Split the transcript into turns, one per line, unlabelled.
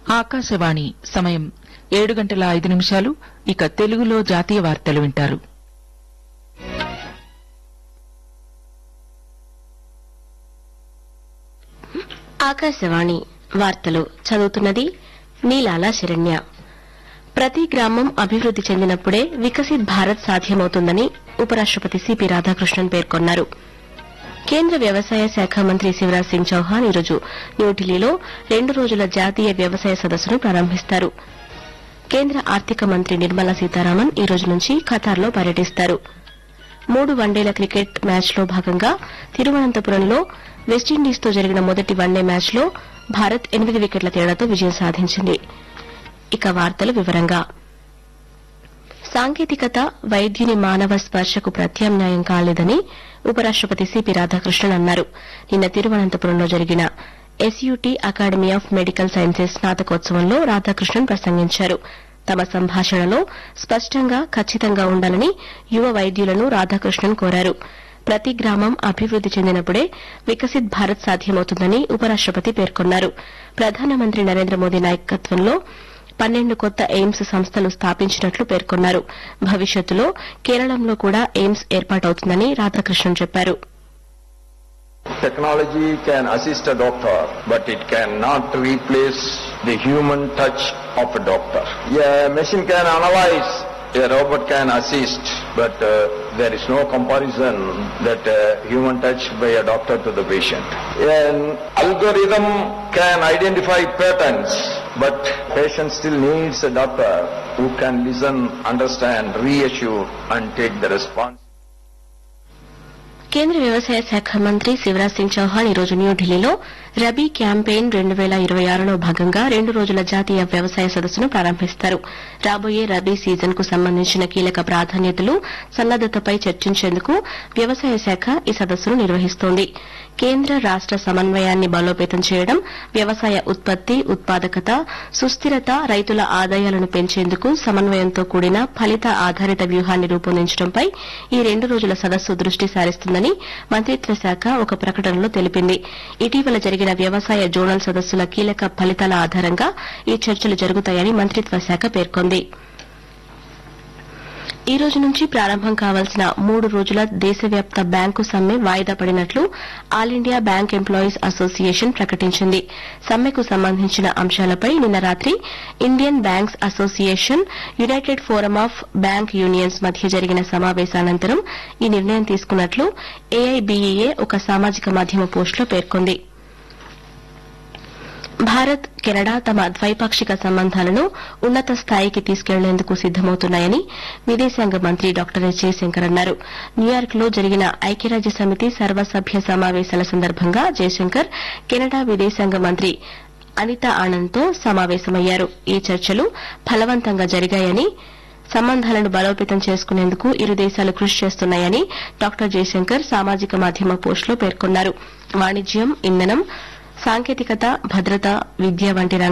ఆకాశవాణి సమయం ఏడు గంటల ఐదు నిమిషాలు ఇక తెలుగులో జాతీయ వార్తలు వింటారు
ఆకాశవాణి వార్తలు చదువుతున్నది నీలాల శరణ్య ప్రతి గ్రామం అభివృద్ది చెందినప్పుడే వికసిత్ భారత్ సాధ్యమవుతుందని ఉపరాష్టపతి సిపి రాధాకృష్ణన్ పేర్కొన్నారు కేంద్ర వ్యవసాయ శాఖ మంత్రి శివరాజ్ సింగ్ చౌహాన్ ఈరోజు న్యూఢిల్లీలో రెండు రోజుల జాతీయ వ్యవసాయ సదస్సును ప్రారంభిస్తారు కేంద్ర ఆర్థిక మంత్రి నిర్మలా సీతారామన్ ఈ రోజు నుంచి ఖతార్లో పర్యటిస్తారు మూడు వన్డేల క్రికెట్ మ్యాచ్లో భాగంగా తిరువనంతపురంలో వెస్టిండీస్తో జరిగిన మొదటి వన్డే మ్యాచ్లో భారత్ ఎనిమిది వికెట్ల తేడాతో విజయం సాధించింది ఇక వార్తలు వివరంగా సాంకేతికత వైద్యుని మానవ స్పర్శకు ప్రత్యామ్నాయం కాలేదని ఉపరాష్టపతి సిపి రాధాకృష్ణన్ అన్నారు నిన్న తిరువనంతపురంలో జరిగిన SUT academy of medical sciences స్నాతకోత్సవంలో రాధాకృష్ణన్ ప్రసంగించారు తమ సంభాషణలో స్పష్టంగా ఖచ్చితంగా ఉండాలని యువ వైద్యులను రాధాకృష్ణన్ కోరారు ప్రతి గ్రామం అభివృద్ది చెందినప్పుడే వికసిత్ భారత్ సాధ్యమవుతుందని ఉపరాష్టపతి పేర్కొన్నారు ప్రధానమంత్రి నరేంద్ర మోదీ నాయకత్వంలో పన్నెండు కొత్త ఎయిమ్స్ సంస్థలు స్థాపించినట్లు పేర్కొన్నారు భవిష్యత్తులో కేరళంలో కూడా ఎయిమ్స్ ఏర్పాటవుతుందని రాధాకృష్ణన్ చెప్పారు
Technology can assist a doctor, but it cannot replace the human touch of a doctor. A machine can analyze, a robot can assist, but uh, there is no comparison that uh, human touch by a doctor to the patient. An algorithm can identify patterns, but patient still needs a doctor who can listen, understand, reassure, and take the response.
కేంద్ర వ్యవసాయ శాఖ మంత్రి శివరాజ్ సింగ్ చౌహాన్ ఈరోజు న్యూఢిల్లీలో rabi campaign రెండు వేల ఇరవై ఆరులో భాగంగా రెండు రోజుల జాతీయ వ్యవసాయ సదస్సును ప్రారంభిస్తారు రాబోయే రబీ సీజన్ కు సంబంధించిన కీలక ప్రాధాన్యతలు సన్నద్దతపై చర్చించేందుకు వ్యవసాయ శాఖ ఈ సదస్సును నిర్వహిస్తోంది కేంద్ర రాష్ట సమన్వయాన్ని బలోపేతం చేయడం వ్యవసాయ ఉత్పత్తి ఉత్పాదకత సుస్థిరత రైతుల ఆదాయాలను పెంచేందుకు సమన్వయంతో కూడిన ఫలిత ఆధారిత వ్యూహాన్ని రూపొందించడంపై ఈ రెండు రోజుల సదస్సు దృష్టి సారిస్తుందని మంత్రిత్వ శాఖ ఒక ప్రకటనలో తెలిపింది ఇటీవల జరిగిన వ్యవసాయ జోనల్ సదస్సుల కీలక ఫలితాల ఆధారంగా ఈ చర్చలు జరుగుతాయని మంత్రిత్వ శాఖ పేర్కొంది ఈ రోజు నుంచి ప్రారంభం కావాల్సిన మూడు రోజుల దేశవ్యాప్త బ్యాంకు సమ్మె వాయిదా పడినట్లు all India bank employees association ప్రకటించింది సమ్మెకు సంబంధించిన అంశాలపై నిన్న రాత్రి Indian banks association united forum of bank unions మధ్య జరిగిన సమావేశానంతరం ఈ నిర్ణయం తీసుకున్నట్లు ఏఐబీఈఏ ఒక సామాజిక మాధ్యమ పోస్టులో పేర్కొంది భారత్ కెనడా తమ ద్వైపాక్షిక సంబంధాలను ఉన్నత స్థాయికి తీసుకెళ్లేందుకు సిద్దమవుతున్నాయని విదేశాంగ మంత్రి డాక్టర్ ఎస్ జయశంకర్ అన్నారు న్యూయార్క్ లో జరిగిన ఐక్యరాజ్య సమితి సర్వసభ్య సమావేశాల సందర్భంగా జయశంకర్ కెనడా విదేశాంగ మంత్రి అనితా ఆనంద్తో సమావేశమయ్యారు ఈ చర్చలు ఫలవంతంగా జరిగాయని సంబంధాలను బలోపేతం చేసుకునేందుకు ఇరు దేశాలు కృషి చేస్తున్నాయని డాక్టర్ జయశంకర్ సామాజిక మాధ్యమ పోస్టులో పేర్కొన్నారు వాణిజ్యం ఇంధనం సాంకేతికత భద్రత విద్య వంటి రంగాల్లో